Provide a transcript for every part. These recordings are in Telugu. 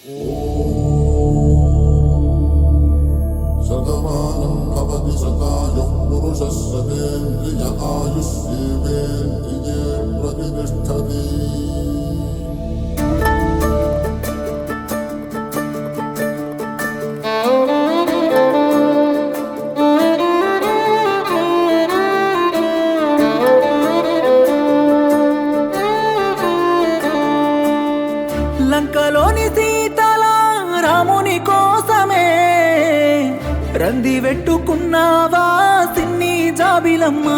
शतमानं भवति शतायुः पुरुषः शतेन्द्रिय आयुष्येवेन्द्रिये प्रतिष्ठति లంకలోని సీతల రాముని కోసమే రంది వెట్టుకున్నావా సిన్ని జాబిలమ్మా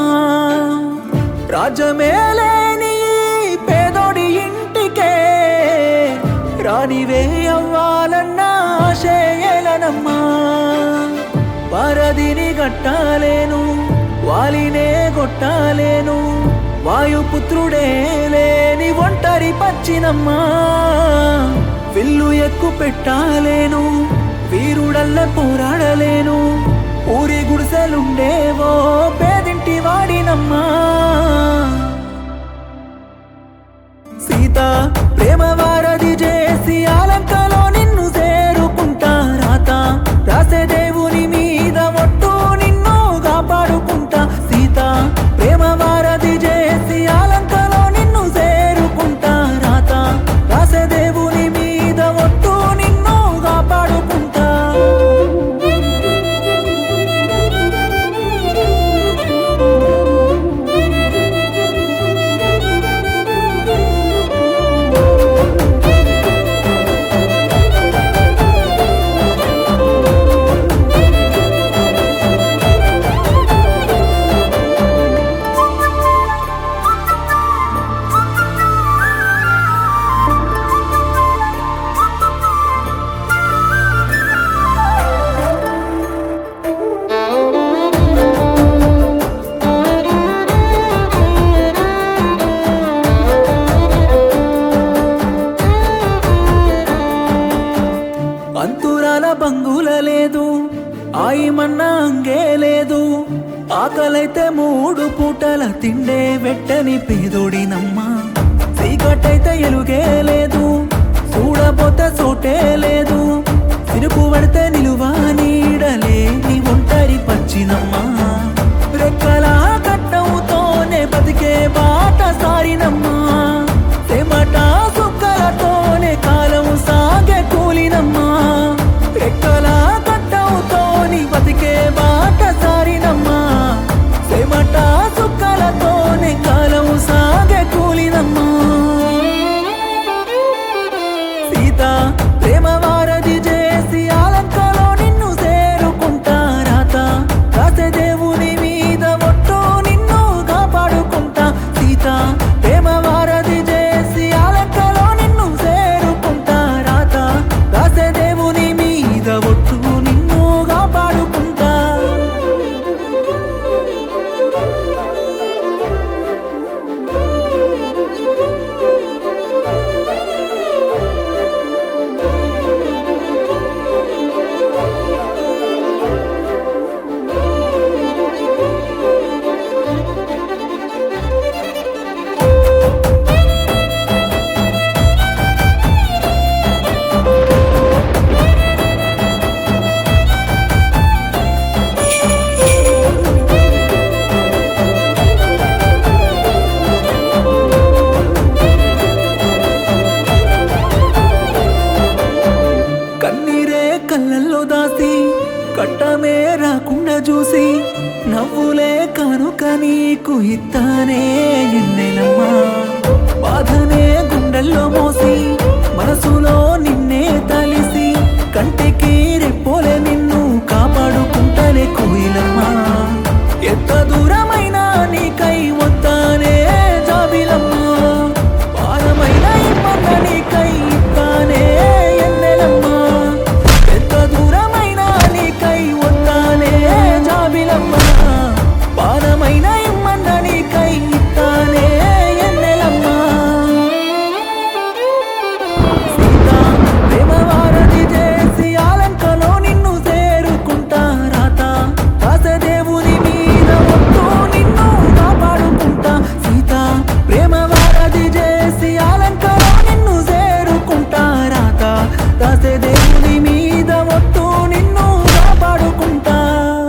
రాజ్యమేలేని పేదోడి ఇంటికే రానివే అవ్వాలన్నా ఆశయలనమ్మా వారధిని గట్టాలేను వాలినే గొట్టాలేను వాయుపుత్రుడే లేని ఒంటరి పచ్చినమ్మా విల్లు ఎక్కు పెట్టాలేను వీరుడల్ల పోరాడలేను ఊరి గుడిసెలుండేవో పేదింటి వాడినమ్మా సీత ప్రేమ వారధి చేసి ఆలంకలో నిన్ను చేరుకుంటా రాత రాసే దేవుని మీద ఒట్టు నిన్ను కాపాడుకుంటా సీత ప్రేమ వారధి చేసి ఆలంకలో నిన్ను చేరుకుంటా రాత రాసే దేవుని మీద ఒట్టు నిన్ను కాపాడుకుంటా అంతురాల బంగుల లేదు ఆయమన్న అంగే లేదు ఆకలైతే మూడు పూటల తిండే వెట్టని పేదోడినమ్మా చీకటైతే ఎలుగే లేదు చూడబోతే చోటే లేదు సిరుపు పడితే నిలువా నీడలే నీ ఒంటరి పచ్చినమ్మా రెక్కల కట్టవుతోనే బతికే బాట సారినమ్మా చెమట సుక్కలతోనే కాలం సాగే కూలినమ్మా రెక్కల కట్టవుతోని బతికే బాట సారినమ్మా చెమట సుక్కలతోనే కాలం సాగే కూలినమ్మా సీత ప్రేమ వారధి చేసి ఆలంకలో నిన్ను చేరుకుంటా రాత రాసే దేవుని మీద ఒట్టు నిన్ను కాపాడుకుంటా సీత ప్రేమ వారధి చేసి ఆలంకలో నిన్ను చేరుకుంటా రాత రాసే దేవుని మీద ఒట్టు నిన్ను కాపాడుకుంటా కన్నీరే కళ్ళల్లో దాసి కట్టమే రాకుండా చూసి నవ్వులే కనుక నీకు ఇస్తానే ఎన్నెలమ్మా బాధనే గుండెల్లో మోసి మనసులో నిన్నే తలిసి కంటికి రెప్పోలే నిన్ను కాపాడుకుంటలే కోయిలమ్మా ఎంత దూరమైనా నీకై వస్తానే జాబిలమ్మా భారమైన ఇమ్మన్న నీకై ఇస్తానే ఎన్నెలమ్మా ఎంత దూరమైనా నీకై వస్తానే జాబిలమ్మా భారమైన ఇమ్మన్న నీకై ఇస్తానే ఎన్నెలమ్మా కాసే దేవుని మీద ఒట్టు నిన్ను కాపాడుకుంటా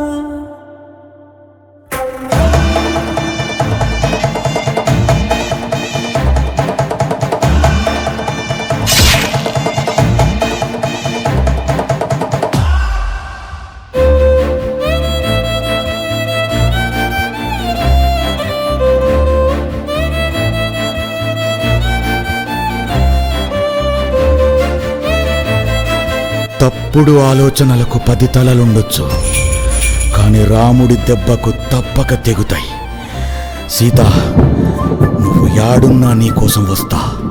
తప్పుడు ఆలోచనలకు పది తలలుండొచ్చు కానీ రాముడి దెబ్బకు తప్పక తెగుతాయి సీత నువ్వు యాడున్నా నీ కోసం వస్తా